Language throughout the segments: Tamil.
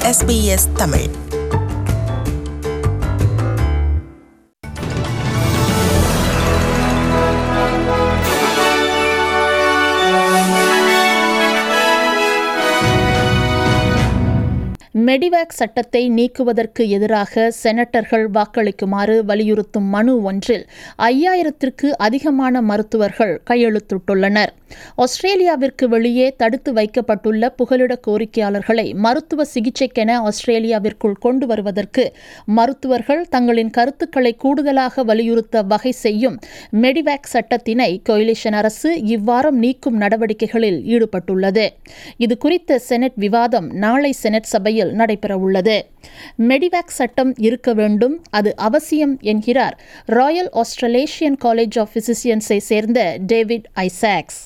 SBS தமிழ் மெடிவேக் சட்டத்தை நீக்குவதற்கு எதிராக செனட்டர்கள் வாக்களிக்குமாறு வலியுறுத்தும் மனு ஒன்றில் ஐயாயிரத்திற்கு அதிகமான மருத்துவர்கள் கையெழுத்திட்டுள்ளனர் ஆஸ்திரேலியாவிற்கு வெளியே தடுத்து வைக்கப்பட்டுள்ள புகலிட கோரிக்கையாளர்களை மருத்துவ சிகிச்சைக்கென ஆஸ்திரேலியாவிற்குள் கொண்டு வருவதற்கு மருத்துவர்கள் தங்களின் கருத்துக்களை கூடுதலாக வலியுறுத்த வகை செய்யும் மெடிவேக் சட்டத்தினை கொயிலிஷன் அரசு இவ்வாரம் நீக்கும் நடவடிக்கைகளில் ஈடுபட்டுள்ளது இது குறித்த செனட் விவாதம் நாளை செனட் சபையில் நடைபெறவுள்ளது மெடிவேக் சட்டம் இருக்க வேண்டும் அது அவசியம் என்கிறார் ராயல் ஆஸ்திரலேஷியன் காலேஜ் ஆஃப் பிசிசியன்ஸை சேர்ந்த David Isaacs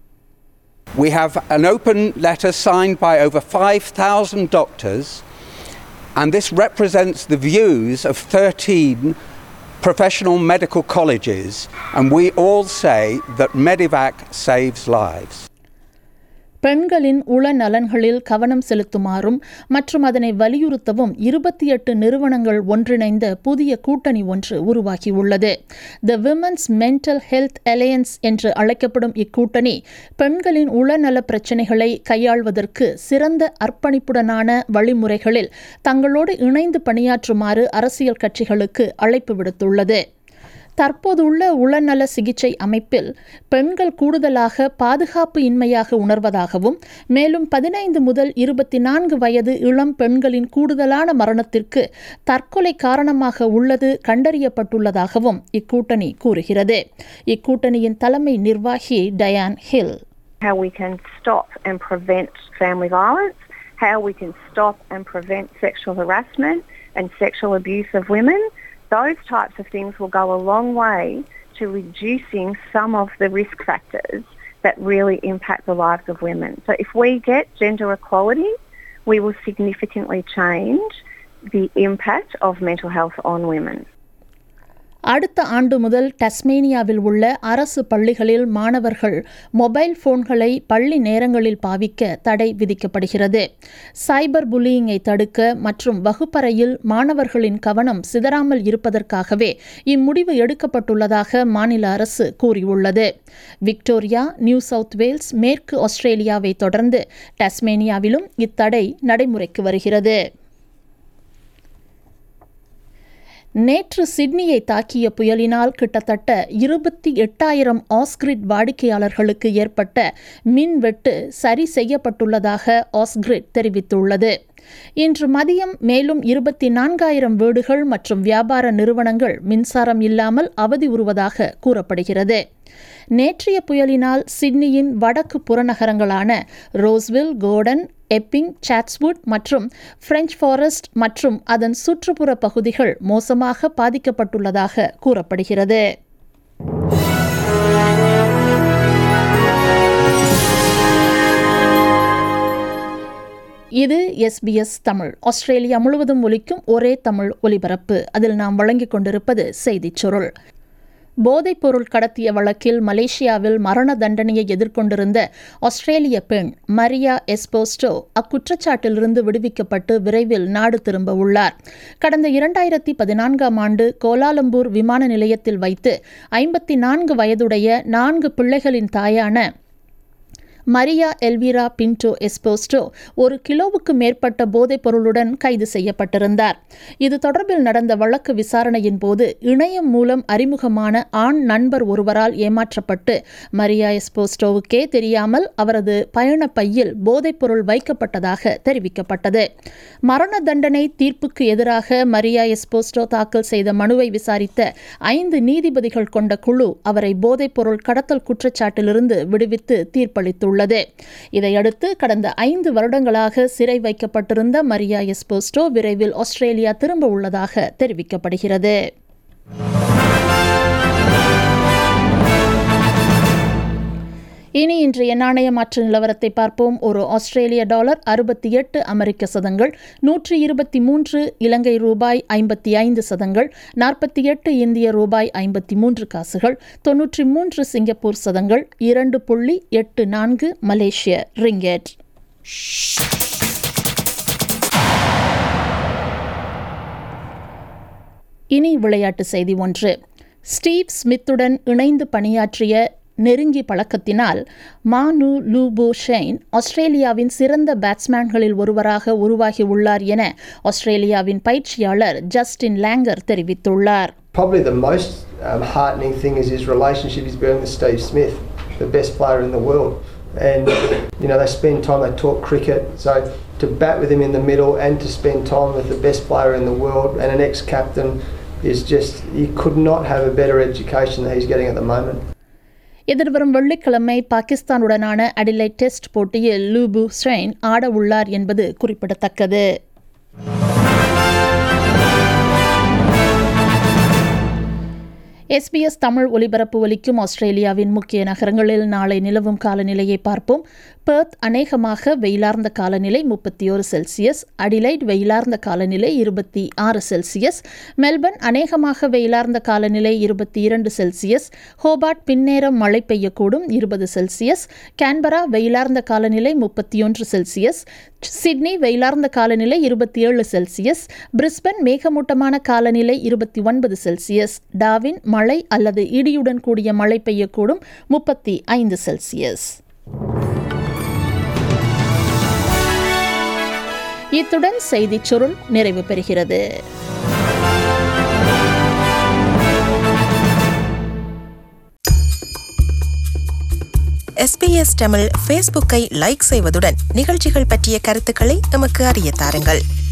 We have an open letter signed by over 5,000 doctors, and this represents the views of 13 professional medical colleges, and we all say that Medivac saves lives. பெண்களின் உள நலன்களில் கவனம் செலுத்துமாறும் மற்றும் அதனை வலியுறுத்தவும் இருபத்தி எட்டு நிறுவனங்கள் ஒன்றிணைந்த புதிய கூட்டணி ஒன்று உருவாகியுள்ளது the women's mental health alliance என்று அழைக்கப்படும் இக்கூட்டணி பெண்களின் உளநல பிரச்சினைகளை கையாள்வதற்கு சிறந்த அர்ப்பணிப்புடனான வழிமுறைகளில் தங்களோடு இணைந்து பணியாற்றுமாறு அரசியல் கட்சிகளுக்கு அழைப்பு விடுத்துள்ளது தற்போதுள்ள உளநல சிகிச்சை அமைப்பில் பெண்கள் கூடுதலாக பாதுகாப்பு இன்மையாக உணர்வதாகவும் மேலும் பதினைந்து முதல் இருபத்தி நான்கு வயது இளம் பெண்களின் கூடுதலான மரணத்திற்கு தற்கொலை காரணமாக உள்ளது கண்டறியப்பட்டுள்ளதாகவும் இக்கூட்டணி கூறுகிறது இக்கூட்டணியின் தலைமை நிர்வாகி Diane Hill how we can stop and prevent family violence, how we can stop and prevent sexual harassment and sexual abuse of women. Those types of things will go a long way to reducing some of the risk factors that really impact the lives of women. So if we get gender equality, we will significantly change the impact of mental health on women. அடுத்த ஆண்டு முதல் டஸ்மேனியாவில் உள்ள அரசு பள்ளிகளில் மாணவர்கள் மொபைல் போன்களை பள்ளி நேரங்களில் பாவிக்க தடை விதிக்கப்படுகிறது சைபர் புல்லியிங்கை தடுக்க மற்றும் வகுப்பறையில் மாணவர்களின் கவனம் சிதறாமல் இருப்பதற்காகவே இம்முடிவு எடுக்கப்பட்டுள்ளதாக மாநில அரசு கூறியுள்ளது விக்டோரியா நியூ சவுத் வேல்ஸ் மேற்கு ஆஸ்திரேலியாவை தொடர்ந்து டஸ்மேனியாவிலும் இத்தடை நடைமுறைக்கு வருகிறது நேற்று சிட்னியை தாக்கிய புயலினால் கிட்டத்தட்ட இருபத்தி எட்டாயிரம் ஆஸ்கிரிட் வாடிக்கையாளர்களுக்கு ஏற்பட்ட மின்வெட்டு சரி செய்யப்பட்டுள்ளதாக ஆஸ்கிரிட் தெரிவித்துள்ளது இன்று மதியம் மேலும் இருபத்தி நான்காயிரம் வீடுகள் மற்றும் வியாபார நிறுவனங்கள் மின்சாரம் இல்லாமல் அவதி உறுவதாக கூறப்படுகிறது நேற்றைய புயலினால் சிட்னியின் வடக்கு புறநகரங்களான ரோஸ்வில் கோர்டன் எப்பிங் சாட்ஸ்வுட் மற்றும் பிரெஞ்ச் ஃபாரஸ்ட் மற்றும் அதன் சுற்றுப்புற பகுதிகள் மோசமாக பாதிக்கப்பட்டுள்ளதாக கூறப்படுகிறது இது எஸ்பிஎஸ் தமிழ் ஆஸ்திரேலியா முழுவதும் ஒலிக்கும் ஒரே தமிழ் ஒலிபரப்பு அதில் நாம் வழங்கிக் கொண்டிருப்பது செய்திச் சுருள் போதைப்பொருள் கடத்திய வழக்கில் மலேசியாவில் மரண தண்டனையை எதிர்கொண்டிருந்த ஆஸ்திரேலிய பெண் மரியா எஸ்போஸ்டோ அக்குற்றச்சாட்டிலிருந்து விடுவிக்கப்பட்டு விரைவில் நாடு திரும்ப உள்ளார் கடந்த இரண்டாயிரத்தி பதினான்காம் ஆண்டு கோலாலம்பூர் விமான நிலையத்தில் வைத்து ஐம்பத்தி நான்கு வயதுடைய நான்கு பிள்ளைகளின் தாயான மரியா எல்விரா பின்டோ எஸ்போஸ்டோ ஒரு கிலோவுக்கு மேற்பட்ட போதைப் பொருளுடன் கைது செய்யப்பட்டிருந்தார் இது தொடர்பில் நடந்த வழக்கு விசாரணையின் போது இணையம் மூலம் அறிமுகமான ஆண் நண்பர் ஒருவரால் ஏமாற்றப்பட்டு மரியா எஸ்போஸ்டோவுக்கே தெரியாமல் அவரது பயண பையில் போதைப்பொருள் வைக்கப்பட்டதாக தெரிவிக்கப்பட்டது மரண தண்டனை தீர்ப்புக்கு எதிராக மரியா எஸ்போஸ்டோ தாக்கல் செய்த மனுவை விசாரித்த ஐந்து நீதிபதிகள் கொண்ட குழு அவரை போதைப்பொருள் கடத்தல் குற்றச்சாட்டிலிருந்து விடுவித்து தீர்ப்பளித்துள்ளது உள்ளது இதையடுத்து கடந்த ஐந்து வருடங்களாக சிறை வைக்கப்பட்டிருந்த மரியா எஸ்போஸ்டோ விரைவில் ஆஸ்திரேலியா திரும்ப உள்ளதாக தெரிவிக்கப்படுகிறது இனி இன்றைய நாணய மாற்று நிலவரத்தை பார்ப்போம் ஒரு ஆஸ்திரேலிய டாலர் அறுபத்தி எட்டு அமெரிக்க சதங்கள் நூற்றி இருபத்தி மூன்று இலங்கை ரூபாய் ஐம்பத்தி ஐந்து சதங்கள் நாற்பத்தி எட்டு இந்திய ரூபாய் ஐம்பத்தி மூன்று காசுகள் தொன்னூற்றி மூன்று சிங்கப்பூர் சதங்கள் இரண்டு புள்ளி எட்டு நான்கு மலேசிய ரிங்கெட் இனி விளையாட்டு செய்தி ஒன்று ஸ்டீவ் ஸ்மித்துடன் இணைந்து பணியாற்றிய நெருங்கி பழக்கத்தினால் மானு லூபோ ஷெயின் ஆஸ்திரேலியாவின் சிறந்த பேட்ஸ்மேன்களில் ஒருவராக உருவாகியுள்ளார் என ஆஸ்திரேலியாவின் பயிற்சியாளர் ஜஸ்டின் லேங்கர் தெரிவித்துள்ளார் Probably the most um, heartening thing is his relationship he's building with Steve Smith, the best player in the world. And, you know, they spend time, they talk cricket. So to bat with him in the middle and to spend time with the best player in the world and an ex captain is just, you could not have a better education than he's getting at the moment. எதிர்வரும் வெள்ளிக்கிழமை பாகிஸ்தானுடனான அடிலைட் டெஸ்ட் போட்டியில் லூபு ஸ்ரெயின் ஆட உள்ளார் என்பது குறிப்பிடத்தக்கது எஸ்பிஎஸ் தமிழ் ஒலிபரப்பு ஒலிக்கும் ஆஸ்திரேலியாவின் முக்கிய நகரங்களில் நாளை நிலவும் காலநிலையை பார்ப்போம் பெர்த் அநேகமாக வெயிலார்ந்த காலநிலை முப்பத்தி ஒரு செல்சியஸ் அடிலைட் வெயிலார்ந்த காலநிலை இருபத்தி ஆறு செல்சியஸ் மெல்பர்ன் அநேகமாக வெயிலார்ந்த காலநிலை இருபத்தி இரண்டு செல்சியஸ் ஹோபார்ட் பின்னேரம் மழை பெய்யக்கூடும் இருபது செல்சியஸ் கேன்பரா வெயிலார்ந்த காலநிலை முப்பத்தி ஒன்று செல்சியஸ் சிட்னி வெயிலார்ந்த காலநிலை இருபத்தி ஏழு செல்சியஸ் பிரிஸ்பன் மேகமூட்டமான காலநிலை இருபத்தி ஒன்பது செல்சியஸ் டாவின் மழை அல்லது இடியுடன் கூடிய மழை பெய்யக்கூடும் முப்பத்தி ஐந்து செல்சியஸ் இத்துடன் செய்திச் சுருள் நிறைவு பெறுகிறது எஸ்பிஎஸ் தமிழ் ஃபேஸ்புக்கை லைக் செய்வதுடன் நிகழ்ச்சிகள் பற்றிய கருத்துக்களை எமக்கு அறிய தாருங்கள்